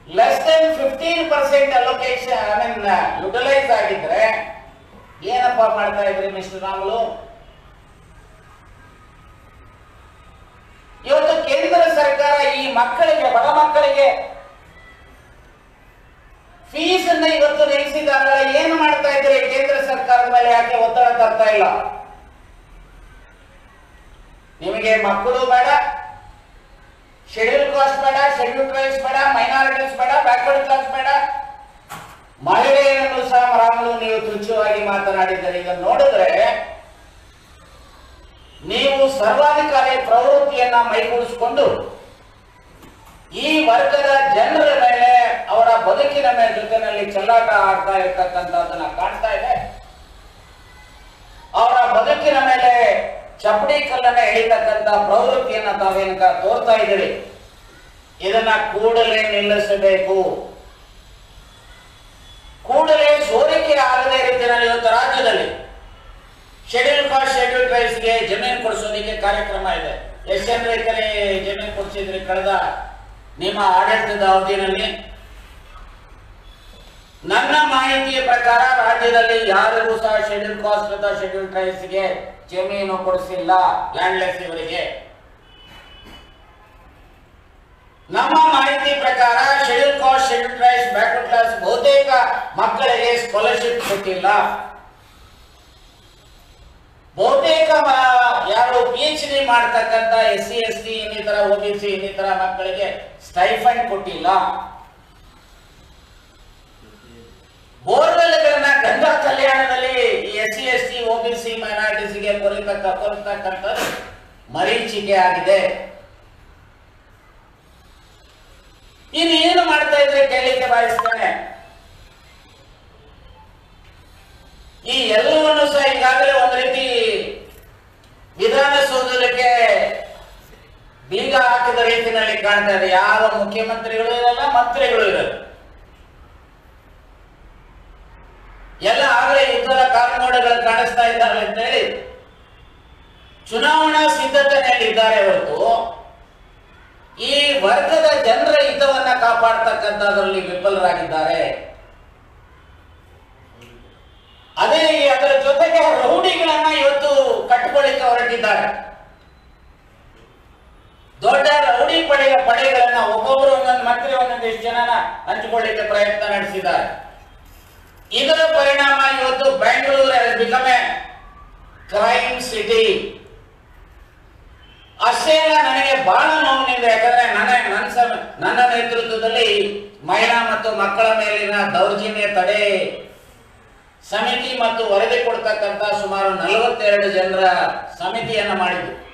less than fifteen percent allocation I mean utilise ಆಗಿದ್ರೆ ಏನಪ್ಪ ಮಾಡ್ತಾ ಇದ್ರಿ ಮಿಸ್ಟರ್ ರಾಮುಲು ಇವತ್ತು ಕೇಂದ್ರ ಸರ್ಕಾರ ಈ ಮಕ್ಕಳಿಗೆ ಬಡ ಮಕ್ಕಳಿಗೆ ಫೀಸ್ ಅನ್ನ ಇವತ್ತು ನಿಲ್ಲಿಸಿದಾಗ ಏನು ಮಾಡ್ತಾ ಇದ್ರಿ ಕೇಂದ್ರ ಸರ್ಕಾರದ ಮೇಲೆ ಯಾಕೆ ಒತ್ತಡ ತರ್ತಾ ಇಲ್ಲ ನಿಮಗೆ ಮಕ್ಕಳು ಬೇಡ ಶೆಡ್ಯೂಲ್ ಕಾಸ್ಟ್ ಬೇಡ ಶೆಡ್ಯೂಲ್ ಟ್ರೈಬ್ಸ್ ಬೇಡ ಮೈನಾರಿಟೀಸ್ ಬೇಡ ಬ್ಯಾಕ್ವರ್ಡ್ ಕ್ಲಾಸ್ ಬೇಡ ಮಹಿಳೆಯರನ್ನು ಸಹ ರಾಮುಲು ನೀವು ತುಚ್ಛವಾಗಿ ಮಾತನಾಡಿದ್ದಾರೆ ಇದನ್ನು ನೋಡಿದ್ರೆ ನೀವು ಸರ್ವಾಧಿಕಾರಿ ಪ್ರವೃತ್ತಿಯನ್ನ ಮೈಗೂಡಿಸಿಕೊಂಡು ಈ ವರ್ಗದ ಜನರ ಮೇಲೆ ಅವರ ಬದುಕಿನ ಮೇಲೆ ಜೊತೆನಲ್ಲಿ ಚೆಲ್ಲಾಟ ಆಡ್ತಾ ಇರ್ತಕ್ಕಂಥದ್ದನ್ನ ಕಾಣ್ತಾ ಇದೆ ಅವರ ಬದುಕಿನ ಮೇಲೆ ಚಪ್ಪಡಿ ಕಲ್ಲನ್ನ ಎಳಿತಕ್ಕಂಥ ಪ್ರವೃತ್ತಿಯನ್ನ ತಾವೇನಕ ತೋರ್ತಾ ಇದ್ದೀರಿ ಇದನ್ನ ಕೂಡಲೇ ನಿಲ್ಲಿಸಬೇಕು ಕೂಡಲೇ ಸೋರಿಕೆ ಆಗದೇ ರೀತಿಯಲ್ಲಿ ಇವತ್ತು ರಾಜ್ಯದಲ್ಲಿ ಶೆಡ್ಯೂಲ್ ಕಾಸ್ಟ್ ಶೆಡ್ಯೂಲ್ ಟ್ರೈಬ್ಸ್ಗೆ ಜಮೀನು ಕೊಡಿಸೋದಕ್ಕೆ ಕಾರ್ಯಕ್ರಮ ಇದೆ ಎಷ್ಟು ಜನ ರೈತರೇ ಜಮೀನು ಕೊಡಿಸಿದ್ರಿ ಕಳೆದ ನಿಮ್ಮ ಆಡಳಿತದ ಅವಧಿಯಲ್ಲಿ ನನ್ನ ಮಾಹಿತಿಯ ಪ್ರಕಾರ ರಾಜ್ಯದಲ್ಲಿ ಯಾರಿಗೂ ಸಹ ಶೆಡ್ಯೂಲ್ ಕಾಸ್ಟ್ ಅಥವಾ ಶೆಡ್ಯೂಲ್ ಟ್ರೈಬ್ಸ್ಗೆ ಜಮೀನು ಕೊಡಿಸಿಲ್ಲ ಲ್ಯಾಂಡ್ಲೆಸ್ ಇವರಿಗೆ ನಮ್ಮ ಮಾಹಿತಿ ಪ್ರಕಾರ schedule caste schedule tribes backward class ಬಹುತೇಕ ಮಕ್ಕಳಿಗೆ ಸ್ಕಾಲರ್ಶಿಪ್ ಕೊಟ್ಟಿಲ್ಲ ಬಹುತೇಕ ಮ- ಯಾರು ಪಿ ಎಚ್ ಡಿ ಮಾಡ್ತಕ್ಕಂಥ ಎಸ್ ಸಿ ಎಸ್ ಟಿ ಇನ್ನಿತರ ಒ ಬಿ ಸಿ ಇನ್ನಿತರ ಮಕ್ಕಳಿಗೆ ಸ್ಟೈಫಂಡ್ ಕೊಟ್ಟಿಲ್ಲ ಬೋರ್ವೆಲ್ಗಳನ್ನ ಗಂಗಾ ಕಲ್ಯಾಣದಲ್ಲಿ S C S T O B C ಮೈನಾರಿಟೀಸ್ಗೆ ಕೊರಿತಕ್ಕ ಕೊರತಕ್ಕಂಥದ್ದು ಮರೀಚಿಕೆ ಆಗಿದೆ ಇನ್ನು ಏನು ಮಾಡ್ತಾ ಇದ್ರೆ ಕೇಳಲಿಕ್ಕೆ ಬಯಸ್ತೇನೆ ಈ ಎಲ್ಲವನ್ನು ಸಹ ಈಗಾಗಲೇ ಒಂದು ರೀತಿ ವಿಧಾನಸೌಧಕ್ಕೆ ಬೀಗ ಹಾಕಿದ ರೀತಿಯಲ್ಲಿ ಕಾಣ್ತಾ ಇದೆ ಯಾವ ಮುಖ್ಯಮಂತ್ರಿಗಳು ಇರಲ್ಲ ಮಂತ್ರಿಗಳು ಇರಲ್ಲ ಎಲ್ಲ ಆಗಲೇ ಯುದ್ಧದ ಕಾರ್ಮೋಡಗಳು ಕಾಣಿಸ್ತಾ ಇದ್ದಾರೆ ಅಂತ ಹೇಳಿ ಚುನಾವಣಾ ಸಿದ್ಧತೆಯಲ್ಲಿ ಇದ್ದಾರೆ ಹೊರತು ಈ ವರ್ಗದ ಜನರ ಹಿತವನ್ನ ಕಾಪಾಡ್ತಕ್ಕಂಥದ್ರಲ್ಲಿ ವಿಫಲರಾಗಿದ್ದಾರೆ ಅದೇ ಅದರ ಜೊತೆಗೆ ರೌಡಿಗಳನ್ನ ಇವತ್ತು ಕಟ್ಟಿಕೊಳ್ಳಿಕ್ಕೆ ಹೊರಟಿದ್ದಾರೆ ದೊಡ್ಡ ರೌಡಿ ಪಡೆಯ ಪಡೆಗಳನ್ನ ಒಬ್ಬೊಬ್ಬರು ಒಂದೊಂದು ಮಂತ್ರಿ ಒಂದೊಂದಿಷ್ಟು ಜನನ ಹಂಚಿಕೊಳ್ಳಿಕ್ಕೆ ಪ್ರಯತ್ನ ನಡೆಸಿದ್ದಾರೆ ಇದರ ಪರಿಣಾಮ ಇವತ್ತು Bengaluru become a crime city ಅಷ್ಟೇ ಅಲ್ಲ ನನಗೆ ಬಹಳ ನೋವಿನಿದೆ ಯಾಕಂದ್ರೆ ನನ್ನ ನನ್ನ ಸಮ- ನನ್ನ ನೇತೃತ್ವದಲ್ಲಿ ಮಹಿಳಾ ಮತ್ತು ಮಕ್ಕಳ ಮೇಲಿನ ದೌರ್ಜನ್ಯ ತಡೆ ಸಮಿತಿ ಮತ್ತು ವರದಿ ಕೊಡ್ತಕ್ಕಂತ ಸುಮಾರು ನಲವತ್ತೆರಡು ಜನರ ಸಮಿತಿಯನ್ನ ಮಾಡಿದ್ರು